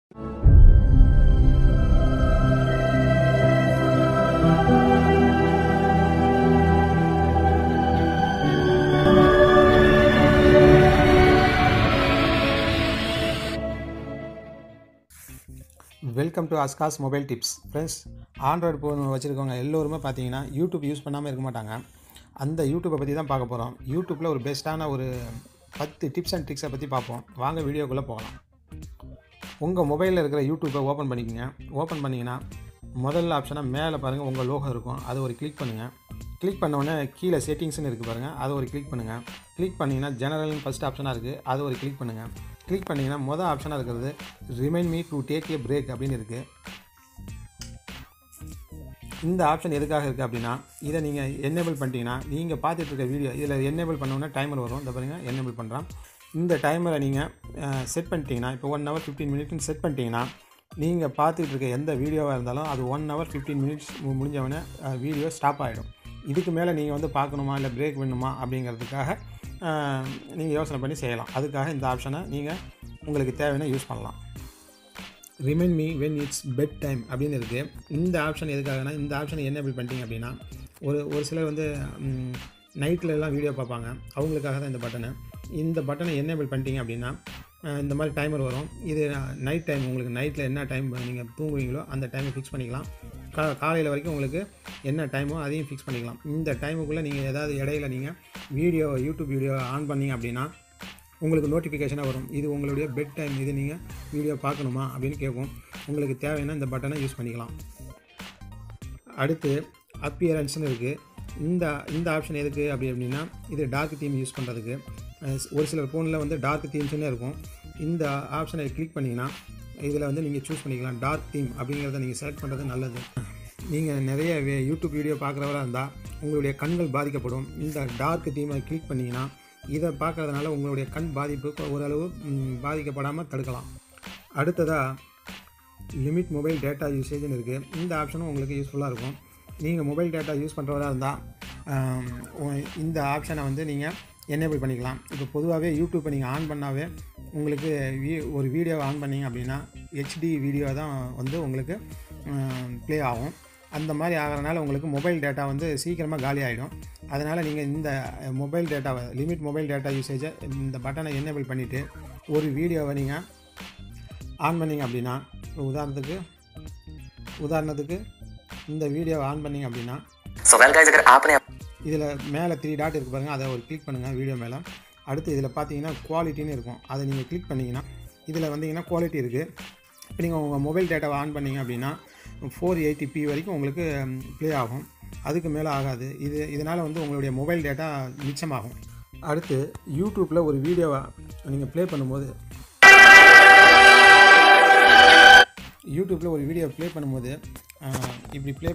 Welcome to அஸ்காஸ் mobile tips friends android phone வச்சுருக்கவங்க எல்லோருமே பார்த்தீங்கன்னா யூடியூப் யூஸ் பண்ணாமல் இருக்க மாட்டாங்க அந்த யூடியூப்பை பற்றி தான் பார்க்க போகிறோம் யூடியூப்பில் ஒரு பெஸ்ட்டான ஒரு பத்து டிப்ஸ் அண்ட் ட்ரிக்ஸை பற்றி பார்ப்போம் வாங்க வீடியோக்குள்ளே போகலாம் உங்கள் மொபைலில் இருக்கிற யூடியூப்பை ஓப்பன் பண்ணிக்கங்க ஓப்பன் பண்ணிங்கன்னா முதல்ல ஆப்ஷனாக மேலே பாருங்கள் உங்கள் லோகோ இருக்கும் அதை ஒரு கிளிக் பண்ணுங்கள் கிளிக் பண்ண உடனே கீழே செட்டிங்ஸ்னு இருக்குது பாருங்கள் அதை ஒரு கிளிக் பண்ணுங்கள் கிளிக் பண்ணிங்கன்னா ஜெனரல்னு ஃபஸ்ட் ஆப்ஷனாக இருக்குது அதை ஒரு கிளிக் பண்ணுங்கள் கிளிக் பண்ணிங்கன்னா மொதல் ஆப்ஷனாக இருக்கிறது remind me to take a break அப்படின்னு இருக்குது இந்த ஆப்ஷன் எதுக்காக இருக்குது அப்படின்னா இதை நீங்கள் என்னேபிள் பண்ணிட்டீங்கன்னா நீங்கள் பார்த்துட்டு இருக்க வீடியோ இதில் என்னேபிள் பண்ணோன்னா டைமர் வரும் இந்த பாருங்கள் என்னேபிள் பண்ணுறான் இந்த டைமரை நீங்கள் செட் பண்ணிட்டீங்கன்னா இப்போ ஒன் ஹவர் ஃபிஃப்டீன் மினிட்னு செட் பண்ணிட்டீங்கன்னா நீங்கள் பார்த்துட்டு இருக்க எந்த வீடியோவாக இருந்தாலும் அது ஒன் ஹவர் ஃபிஃப்டீன் மினிட்ஸ் முடிஞ்சவொடனே வீடியோ ஸ்டாப் ஆகிடும் இதுக்கு மேலே நீங்கள் வந்து பார்க்கணுமா இல்லை பிரேக் வேணுமா அப்படிங்கிறதுக்காக நீங்கள் யோசனை பண்ணி செய்யலாம் அதுக்காக இந்த ஆப்ஷனை நீங்கள் உங்களுக்கு தேவையான யூஸ் பண்ணலாம் remind me when it's bed time அப்படின்னு இருக்குது இந்த ஆப்ஷன் எதுக்காகனா இந்த ஆப்ஷனை என்னபிள் பண்ணிட்டீங்க அப்படின்னா ஒரு ஒரு சிலர் வந்து நைட்டில் எல்லாம் வீடியோ பார்ப்பாங்க அவங்களுக்காக தான் இந்த பட்டனை இந்த பட்டனை என்னபிள் பண்ணிட்டீங்க அப்படின்னா இந்த மாதிரி டைமர் வரும் இது நைட் டைம் உங்களுக்கு நைட்டில் என்ன டைம் நீங்கள் தூங்குவீங்களோ அந்த டைமை ஃபிக்ஸ் பண்ணிக்கலாம் கா காலையில் வரைக்கும் உங்களுக்கு என்ன டைமோ அதையும் ஃபிக்ஸ் பண்ணிக்கலாம் இந்த டைமுக்குள்ளே நீங்கள் ஏதாவது இடையில நீங்கள் வீடியோ யூடியூப் வீடியோ ஆன் பண்ணிங்க அப்படின்னா உங்களுக்கு நோட்டிஃபிகேஷனாக வரும் இது உங்களுடைய பெட் டைம் இது நீங்கள் வீடியோ பார்க்கணுமா அப்படின்னு கேட்கும் உங்களுக்கு தேவைன்னா இந்த பட்டனை யூஸ் பண்ணிக்கலாம் அடுத்து அப்பியரன்ஸ்னு இருக்குது இந்த இந்த ஆப்ஷன் எதுக்கு அப்படி அப்படின்னா இது டார்க் தீம் யூஸ் பண்ணுறதுக்கு ஒரு சிலர் ஃபோனில் வந்து டார்க் தீம்ஸ்னு இருக்கும் இந்த ஆப்ஷனை கிளிக் பண்ணிங்கன்னா இதில் வந்து நீங்கள் சூஸ் பண்ணிக்கலாம் டார்க் தீம் அப்படிங்கிறத நீங்கள் செலக்ட் பண்ணுறது நல்லது நீங்கள் நிறைய யூடியூப் வீடியோ பார்க்குறவராக இருந்தால் உங்களுடைய கண்கள் பாதிக்கப்படும் இந்த டார்க் தீமை கிளிக் பண்ணிங்கன்னா இதை பார்க்குறதுனால உங்களுடைய கண் பாதிப்பு ஓரளவு பாதிக்கப்படாமல் தடுக்கலாம் அடுத்ததாக லிமிட் மொபைல் டேட்டா யூசேஜ்னு இருக்குது இந்த ஆப்ஷனும் உங்களுக்கு யூஸ்ஃபுல்லாக இருக்கும் நீங்கள் மொபைல் டேட்டா யூஸ் பண்ணுறவராக இருந்தால் இந்த ஆப்ஷனை வந்து நீங்கள் என்னேபிள் பண்ணிக்கலாம் இப்போ பொதுவாகவே யூடியூப்பை நீங்கள் ஆன் பண்ணாவே உங்களுக்கு வீ ஒரு வீடியோ ஆன் பண்ணிங்க அப்படின்னா ஹெச்டி வீடியோ தான் வந்து உங்களுக்கு ப்ளே ஆகும் அந்த மாதிரி ஆகிறனால உங்களுக்கு மொபைல் டேட்டா வந்து சீக்கிரமாக காலி ஆகிடும் அதனால் நீங்கள் இந்த மொபைல் டேட்டாவை லிமிட் மொபைல் டேட்டா யூசேஜை இந்த பட்டனை என்னேபிள் பண்ணிவிட்டு ஒரு வீடியோவை நீங்கள் ஆன் பண்ணிங்க அப்படின்னா உதாரணத்துக்கு உதாரணத்துக்கு இந்த வீடியோவை ஆன் பண்ணிங்க அப்படின்னா सो वेल गाइस अगर आपने இதில் மேலே த்ரீ டாட் இருக்குது பாருங்கள் அதை ஒரு கிளிக் பண்ணுங்கள் வீடியோ மேலே அடுத்து இதில் பார்த்தீங்கன்னா குவாலிட்டின்னு இருக்கும் அதை நீங்கள் கிளிக் பண்ணிங்கன்னா இதில் வந்தீங்கன்னா குவாலிட்டி இருக்குது இப்போ நீங்கள் உங்கள் மொபைல் டேட்டாவை ஆன் பண்ணிங்க அப்படின்னா ஃபோர் எயிட்டி பி வரைக்கும் உங்களுக்கு ப்ளே ஆகும் அதுக்கு மேலே ஆகாது இது இதனால் வந்து உங்களுடைய மொபைல் டேட்டா மிச்சமாகும் அடுத்து யூடியூப்பில் ஒரு வீடியோவை நீங்கள் ப்ளே பண்ணும்போது யூடியூப்பில் ஒரு வீடியோ ப்ளே பண்ணும்போது இப்படி ப்ளே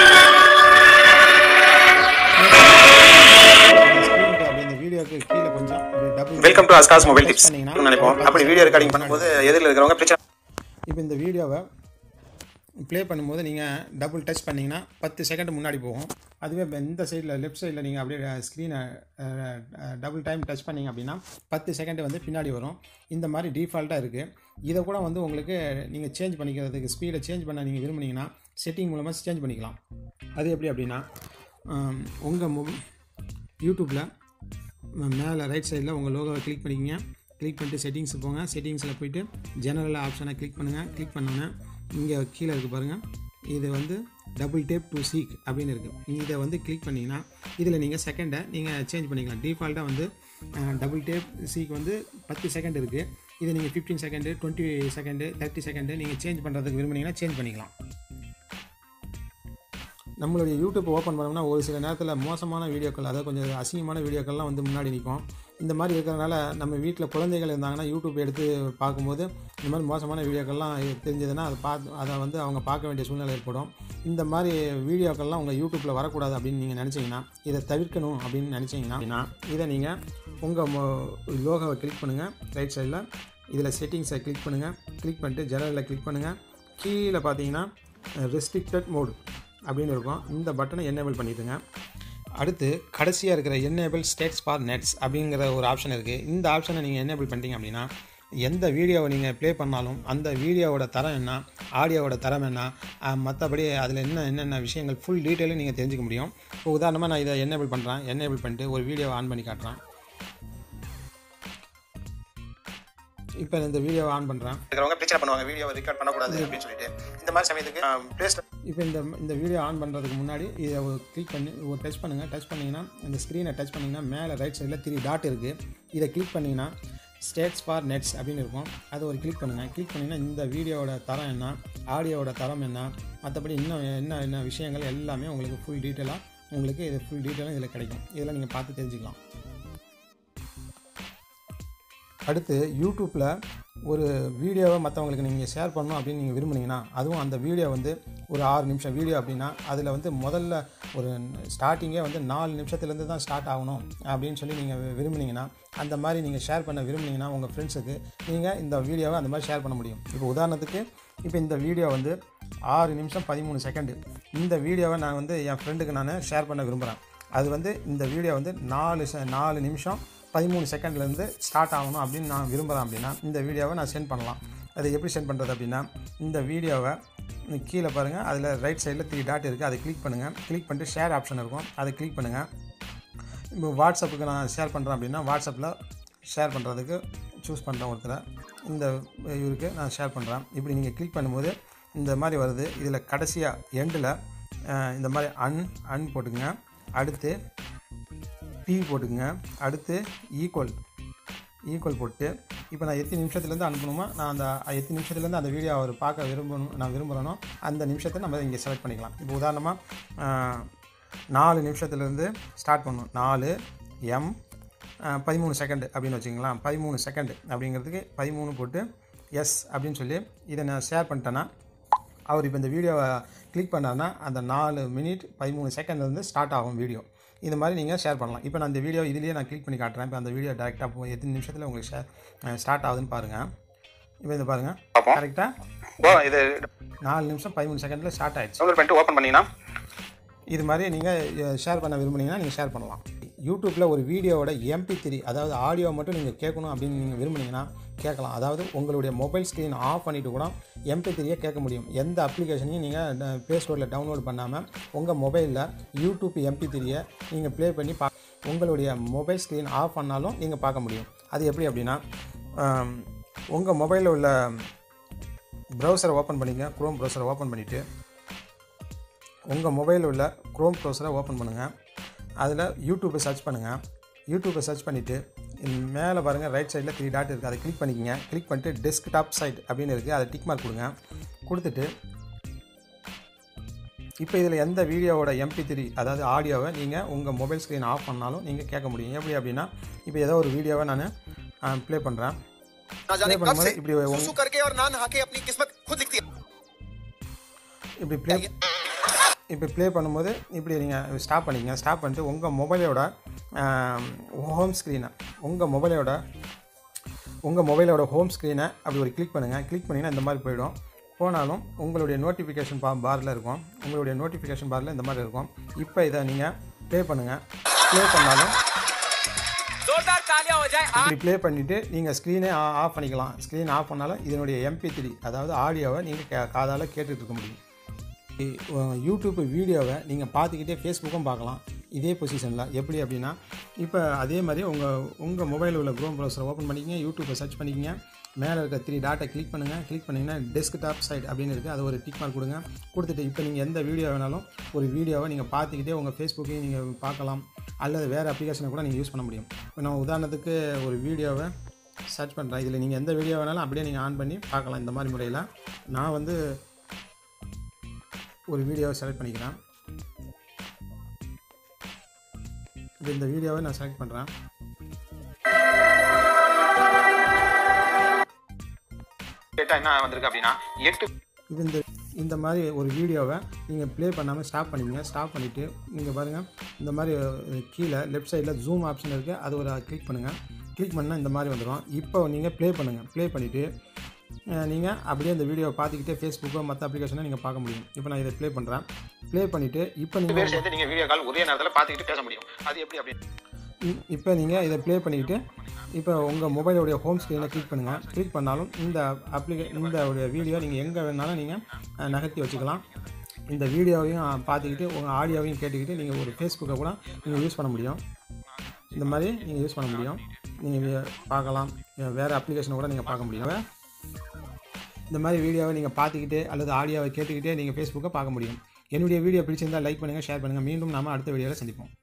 பண்ணுறது அப்படி இந்த வீடியோக்கு கீழே கொஞ்சம் டபுள் வெல்கம் டு அஸ்காஸ் மொபைல் டிப்ஸ் பண்ணீங்கன்னா நினைப்போம் அப்படி வீடியோ ரெக்கார்டிங் பண்ணும்போது எதிரில் இருக்கிறவங்க பிரச்சனை இப்போ இந்த வீடியோவை ப்ளே பண்ணும்போது நீங்கள் டபுள் டச் பண்ணிங்கன்னா பத்து செகண்ட் முன்னாடி போகும் அதுவே இப்போ இந்த சைடில் லெஃப்ட் சைடில் நீங்கள் அப்படியே ஸ்க்ரீனை டபுள் டைம் டச் பண்ணிங்க அப்படின்னா பத்து செகண்ட் வந்து பின்னாடி வரும் இந்த மாதிரி டிஃபால்ட்டாக இருக்குது இதை கூட வந்து உங்களுக்கு நீங்கள் சேஞ்ச் பண்ணிக்கிறதுக்கு ஸ்பீடை சேஞ்ச் பண்ண நீங்கள் விரும்புனீங்கன்னா செட்டிங் மூலமாக சேஞ்ச் பண்ணிக்கலாம் அது எப்படி அப்படின்னா உங்கள் மொ யூடியூப்பில் மேலே ரைட் சைடில் உங்கள் லோகோவை கிளிக் பண்ணிக்கங்க கிளிக் பண்ணிட்டு செட்டிங்ஸ் போங்க செட்டிங்ஸில் போயிட்டு ஜெனரல் ஆப்ஷனை கிளிக் பண்ணுங்கள் கிளிக் பண்ணோன்னே இங்கே கீழே இருக்குது பாருங்கள் இது வந்து டபுள் டேப் டு சீக் அப்படின்னு இருக்குது இதை வந்து கிளிக் பண்ணிங்கன்னா இதில் நீங்கள் செகண்டை நீங்கள் சேஞ்ச் பண்ணிக்கலாம் டிஃபால்ட்டாக வந்து டபுள் டேப் சீக் வந்து பத்து செகண்ட் இருக்குது இதை நீங்கள் fifteen second twenty second thirty second நீங்கள் சேஞ்ச் பண்ணுறதுக்கு விரும்புனீங்கன்னா சேஞ்ச் பண்ணிக்கலாம் நம்மளுடைய யூடியூப் ஓப்பன் பண்ணோம்னா ஒரு சில நேரத்தில் மோசமான வீடியோக்கள் அதாவது கொஞ்சம் அசிங்கமான வீடியோக்கள்லாம் வந்து முன்னாடி நிற்கும் இந்த மாதிரி இருக்கிறனால நம்ம வீட்டில் குழந்தைகள் இருந்தாங்கன்னா யூடியூப் எடுத்து பார்க்கும்போது இந்த மாதிரி மோசமான வீடியோக்கள்லாம் தெரிஞ்சதுன்னா அதை பார்த்து அதை வந்து அவங்க பார்க்க வேண்டிய சூழ்நிலை ஏற்படும் இந்த மாதிரி வீடியோக்கள்லாம் உங்கள் யூடியூப்பில் வரக்கூடாது அப்படின்னு நீங்கள் நினச்சிங்கன்னா இதை தவிர்க்கணும் அப்படின்னு நினச்சிங்கன்னா அப்படின்னா இதை நீங்கள் உங்கள் லோகோவை கிளிக் பண்ணுங்கள் ரைட் சைடில் இதில் செட்டிங்ஸை கிளிக் பண்ணுங்கள் கிளிக் பண்ணிட்டு ஜெனரலில் கிளிக் பண்ணுங்கள் கீழே பார்த்தீங்கன்னா ரெஸ்ட்ரிக்டட் மோடு அப்படின்னு இருக்கும் இந்த பட்டனை என்னேபிள் பண்ணிவிடுங்க அடுத்து கடைசியாக இருக்கிற என்னேபிள் ஸ்டேட்ஸ் ஃபார் நெட்ஸ் அப்படிங்கிற ஒரு ஆப்ஷன் இருக்குது இந்த ஆப்ஷனை நீங்கள் என்னேபிள் பண்ணிட்டீங்க அப்படின்னா எந்த வீடியோவை நீங்கள் ப்ளே பண்ணாலும் அந்த வீடியோவோட தரம் என்ன ஆடியோவோட தரம் என்ன மற்றபடி அதில் என்ன என்னென்ன விஷயங்கள் ஃபுல் டீட்டெயிலும் நீங்கள் தெரிஞ்சுக்க முடியும் இப்போ உதாரணமாக நான் இதை என்னேபிள் பண்ணுறேன் என்னேபிள் பண்ணிட்டு ஒரு வீடியோவை ஆன் பண்ணி காட்டுறேன் இப்போ இந்த வீடியோவை ஆன் பண்ணுறேன் இருக்கிறவங்க பிரச்சனை பண்ணுவாங்க வீடியோவை ரெக்கார்ட் பண்ணக்கூடாது அப்படின்னு சொல்லிட்டு இந்த மாதிரி சமயத்துக்கு ப்ளே இப்போ இந்த இந்த வீடியோ ஆன் பண்ணுறதுக்கு முன்னாடி இதை ஒரு கிளிக் பண்ணி ஒரு டச் பண்ணுங்கள் டச் பண்ணிங்கன்னா இந்த ஸ்க்ரீனை டச் பண்ணிங்கன்னா மேலே ரைட் சைடில் த்ரீ டாட் இருக்குது இதை கிளிக் பண்ணிங்கன்னா ஸ்டேட்ஸ் ஃபார் நெட்ஸ் அப்படின்னு இருக்கும் அதை ஒரு கிளிக் பண்ணுங்கள் கிளிக் பண்ணிங்கன்னா இந்த வீடியோவோட தரம் என்ன ஆடியோவோட தரம் என்ன மற்றபடி இன்னும் என்ன என்ன விஷயங்கள் எல்லாமே உங்களுக்கு ஃபுல் டீட்டெயிலாக உங்களுக்கு இது ஃபுல் டீட்டெயிலாக இதில் கிடைக்கும் இதெல்லாம் நீங்கள் பார்த்து தெரிஞ்சுக்கலாம் அடுத்து யூடியூப்பில் ஒரு வீடியோவை மற்றவங்களுக்கு நீங்கள் ஷேர் பண்ணணும் அப்படின்னு நீங்கள் விரும்புனீங்கன்னா அதுவும் அந்த வீடியோ வந்து ஒரு ஆறு நிமிஷம் வீடியோ அப்படின்னா அதில் வந்து முதல்ல ஒரு ஸ்டார்டிங்கே வந்து நாலு நிமிஷத்துலேருந்து தான் ஸ்டார்ட் ஆகணும் அப்படின்னு சொல்லி நீங்கள் விரும்புனீங்கன்னா அந்த மாதிரி நீங்கள் ஷேர் பண்ண விரும்புனீங்கன்னா உங்கள் ஃப்ரெண்ட்ஸுக்கு நீங்கள் இந்த வீடியோவை அந்த மாதிரி ஷேர் பண்ண முடியும் இப்போ உதாரணத்துக்கு இப்போ இந்த வீடியோ வந்து ஆறு நிமிஷம் பதிமூணு செகண்டு இந்த வீடியோவை நான் வந்து என் ஃப்ரெண்டுக்கு நான் ஷேர் பண்ண விரும்புகிறேன் அது வந்து இந்த வீடியோ வந்து நாலு செ- நாலு நிமிஷம் பதிமூணு செகண்ட்லேருந்து ஸ்டார்ட் ஆகணும் அப்படின்னு நான் விரும்புகிறேன் அப்படின்னா இந்த வீடியோவை நான் சென்ட் பண்ணலாம் அது எப்படி சென்ட் பண்ணுறது அப்படின்னா இந்த வீடியோவை கீழே பாருங்கள் அதில் ரைட் சைடில் த்ரீ டாட் இருக்குது அதை கிளிக் பண்ணுங்கள் கிளிக் பண்ணிட்டு ஷேர் ஆப்ஷன் இருக்கும் அதை கிளிக் பண்ணுங்கள் இப்போ வாட்ஸ்அப்புக்கு நான் ஷேர் பண்ணுறேன் அப்படின்னா வாட்ஸ்அப்பில் ஷேர் பண்ணுறதுக்கு சூஸ் பண்ணுறேன் ஒருத்தரை இந்த இவருக்கு நான் ஷேர் பண்ணுறேன் இப்படி நீங்கள் கிளிக் பண்ணும்போது இந்த மாதிரி வருது இதில் கடைசியாக எண்டில் இந்த மாதிரி அன் அன் போட்டுங்க அடுத்து பி போட்டுங்க அடுத்து ஈக்குவல் ஈக்குவல் போட்டு இப்போ நான் எத்தனை நிமிஷத்துலேருந்து அனுப்பணுமோ நான் அந்த எத்தனை நிமிஷத்துலேருந்து அந்த வீடியோ அவர் பார்க்க விரும்பணும் நான் விரும்புகிறேனோ அந்த நிமிஷத்தை நம்ம இங்கே செலக்ட் பண்ணிக்கலாம் இப்போ உதாரணமாக நாலு நிமிஷத்துலேருந்து ஸ்டார்ட் பண்ணணும் நாலு எம் பதிமூணு செகண்ட் அப்படின்னு வச்சுங்களேன் பதிமூணு செகண்ட் அப்படிங்கிறதுக்கு பதிமூணு போட்டு எஸ் அப்படின்னு சொல்லி இதை நான் ஷேர் பண்ணிட்டேன்னா அவர் இப்போ இந்த வீடியோவை கிளிக் பண்ணாருன்னா அந்த நாலு மினிட் பதிமூணு செகண்ட்லேருந்து ஸ்டார்ட் ஆகும் வீடியோ இந்த மாதிரி நீங்கள் ஷேர் பண்ணலாம் இப்போ நான் இந்த வீடியோ இதுலேயே நான் கிளிக் பண்ணி காட்டுறேன் இப்போ அந்த வீடியோ டேரெக்டாக போ எத்தனை நிமிஷத்தில் உங்களுக்கு ஷேர் ஸ்டார்ட் ஆகுதுன்னு பாருங்கள் இப்போ இதை பாருங்கள் பார்ப்போம். கரெக்டாக ஓ இது நாலு நிமிஷம் பதிமூணு செகண்டில் ஸ்டார்ட் ஆயிடுச்சு டவுன்லோட் பண்ணிட்டு ஓப்பன் பண்ணீங்கன்னா இது மாதிரி நீங்கள் ஷேர் பண்ண விரும்புனீங்கன்னா நீங்கள் ஷேர் பண்ணலாம் யூடியூப்பில் ஒரு வீடியோவோட எம்பி த்ரீ அதாவது ஆடியோ மட்டும் நீங்கள் கேட்கணும் அப்படின்னு நீங்கள் விரும்புனீங்கன்னா கேட்கலாம் அதாவது உங்களுடைய மொபைல் ஸ்க்ரீன் ஆஃப் பண்ணிவிட்டு கூட எம்பி த்ரீயை கேட்க முடியும் எந்த அப்ளிகேஷனையும் நீங்கள் ப்ளே ஸ்டோரில் டவுன்லோட் பண்ணாமல் உங்கள் மொபைலில் யூடியூப் எம்பி த்ரீயை நீங்கள் ப்ளே பண்ணி பா உங்களுடைய மொபைல் ஸ்க்ரீன் ஆஃப் பண்ணாலும் நீங்கள் பார்க்க முடியும் அது எப்படி அப்படின்னா உங்கள் மொபைலில் உள்ள ப்ரௌசரை ஓப்பன் பண்ணிங்க க்ரோம் ப்ரௌசரை ஓப்பன் பண்ணிவிட்டு உங்கள் மொபைலில் உள்ள க்ரோம் ப்ரௌசரை ஓப்பன் பண்ணுங்கள் அதில் யூடியூப்பை சர்ச் பண்ணுங்கள் யூடியூப்பை சர்ச் பண்ணிவிட்டு மேலே பாருங்கள் ரைட் சைடில் த்ரீ டாட் இருக்குது அதை கிளிக் பண்ணிக்கங்க கிளிக் பண்ணிட்டு டெஸ்க்டாப் சைட் அப்படின்னு இருக்குது அதை டிக் மார்க் கொடுங்க கொடுத்துட்டு இப்போ இதில் எந்த வீடியோவோட எம்பி த்ரீ அதாவது ஆடியோவை நீங்கள் உங்கள் மொபைல் ஸ்க்ரீன் ஆஃப் பண்ணாலும் நீங்கள் கேட்க முடியும் எப்படி அப்படின்னா இப்போ ஏதோ ஒரு வீடியோவை நான் ப்ளே பண்ணுறேன் ना जाने Play कब பண்ணும்போது से இப்படி உங்க- सुसु करके और ना नहा के अपनी किस्मत खुद लिखती है இப்படி ப்ளே இப்போ ப்ளே பண்ணும்போது இப்படி நீங்கள் ஸ்டாப் பண்ணிக்கங்க ஸ்டாப் பண்ணிட்டு உங்கள் மொபைலோட ஹோம் ஸ்க்ரீனை உங்கள் மொபைலோட உங்கள் மொபைலோட ஹோம் ஸ்க்ரீனை அப்படி ஒரு கிளிக் பண்ணுங்கள் கிளிக் பண்ணிங்கன்னா இந்த மாதிரி போயிடும் போனாலும் உங்களுடைய நோட்டிஃபிகேஷன் பா பாரில் இருக்கும் உங்களுடைய நோட்டிஃபிகேஷன் பாரில் இந்த மாதிரி இருக்கும் இப்போ இதை நீங்கள் ப்ளே பண்ணுங்கள் ப்ளே பண்ணாலும் जोरदार तालियां हो जाए இப்படி ப்ளே பண்ணிவிட்டு நீங்கள் ஸ்க்ரீனே ஆஃப் பண்ணிக்கலாம் ஸ்க்ரீன் ஆஃப் பண்ணாலும் இதனுடைய எம்பி த்ரீ அதாவது ஆடியோவை நீங்கள் கே காதால் கேட்டுட்டு இருக்க முடியும் இ- உ- யூடியூப் வீடியோவை நீங்கள் பார்த்துக்கிட்டே ஃபேஸ்புக்கும் பார்க்கலாம் இதே பொசிஷனில் எப்படி அப்படின்னா இப்போ அதே மாதிரி உங்கள் உங்கள் மொபைலில் உள்ள க்ரோம் ப்ரௌசரை ஓப்பன் பண்ணிக்கங்க யூடியூப்பை சர்ச் பண்ணிக்கங்க மேலே இருக்க த்ரீ டாட்டை கிளிக் பண்ணுங்கள் கிளிக் பண்ணிங்கன்னா டெஸ்க்டாப் சைட் அப்படின்னு இருக்குது அது ஒரு டிக் மார்க் கொடுங்க கொடுத்துட்டு இப்போ நீங்கள் எந்த வீடியோ வேணாலும் ஒரு வீடியோவை நீங்கள் பார்த்துக்கிட்டே உங்கள் ஃபேஸ்புக்கையும் நீங்கள் பார்க்கலாம் அல்லது வேறு அப்ளிகேஷனை கூட நீங்கள் யூஸ் பண்ண முடியும் இப்போ நான் உதாரணத்துக்கு ஒரு வீடியோவை சர்ச் பண்ணுறேன் இதில் நீங்கள் எந்த வீடியோ வேணாலும் அப்படியே நீங்கள் ஆன் பண்ணி பார்க்கலாம் இந்த மாதிரி முறையில் நான் வந்து ஒரு வீடியோவை செலக்ட் பண்ணிக்கிறேன் இப்போ இந்த வீடியோவை நான் செலக்ட் பண்ணுறேன் டேட்டா என்ன வந்திருக்கு அப்படின்னா எட்டு இப்போ இந்த இந்த மாதிரி ஒரு வீடியோவை நீங்கள் ப்ளே பண்ணாமல் ஸ்டாப் பண்ணிக்கங்க ஸ்டாப் பண்ணிவிட்டு நீங்கள் பாருங்கள் இந்த மாதிரி அஹ், கீழே லெஃப்ட் சைடில் ஜூம் ஆப்ஷன் இருக்குது அது ஒரு கிளிக் பண்ணுங்கள் கிளிக் பண்ணால் இந்த மாதிரி வந்துடும் இப்போ நீங்கள் ப்ளே பண்ணுங்கள் ப்ளே பண்ணிவிட்டு நீங்கள் அப்படியே இந்த வீடியோவை பார்த்துக்கிட்டே ஃபேஸ்புக்கோ மற்ற அப்ளிகேஷனை நீங்கள் பார்க்க முடியும் இப்போ நான் இதை ப்ளே பண்ணுறேன் ப்ளே பண்ணிவிட்டு இப்போ பேர் நீங்கள் சேர்ந்து நீங்க வீடியோ கால் ஒரே நேரத்தில் பார்த்துக்கிட்டு பேச முடியும் அது எப்படி அப்படின்னு இப்போ நீங்கள் இதை ப்ளே பண்ணிக்கிட்டு இப்போ உங்கள் மொபைலோடைய ஹோம் ஸ்க்ரீனை கிளிக் பண்ணுங்கள் கிளிக் பண்ணாலும் இந்த அப்ளிகே இந்த ஒரு வீடியோ நீங்கள் எங்கே வேணாலும் நீங்கள் அஹ், நகர்த்தி வச்சுக்கலாம் இந்த வீடியோவையும் பார்த்துக்கிட்டு உங்கள் ஆடியோவையும் கேட்டுக்கிட்டு நீங்கள் ஒரு ஃபேஸ்புக்கை கூட நீங்கள் யூஸ் பண்ண முடியும் இந்த மாதிரி நீங்கள் யூஸ் பண்ண முடியும் நீங்கள் பார்க்கலாம் வேறு அப்ளிகேஷனை கூட நீங்கள் பார்க்க முடியும் இந்த மாதிரி வீடியோவை நீங்கள் பார்த்துக்கிட்டே அல்லது ஆடியோவை கேட்டுக்கிட்டே நீங்கள் ஃபேஸ்புக்கை பார்க்க முடியும் என்னுடைய வீடியோ பிடிச்சிருந்தால் லைக் பண்ணுங்கள் ஷேர் பண்ணுங்கள் மீண்டும் நாம அடுத்த வீடியோவில் சந்திப்போம்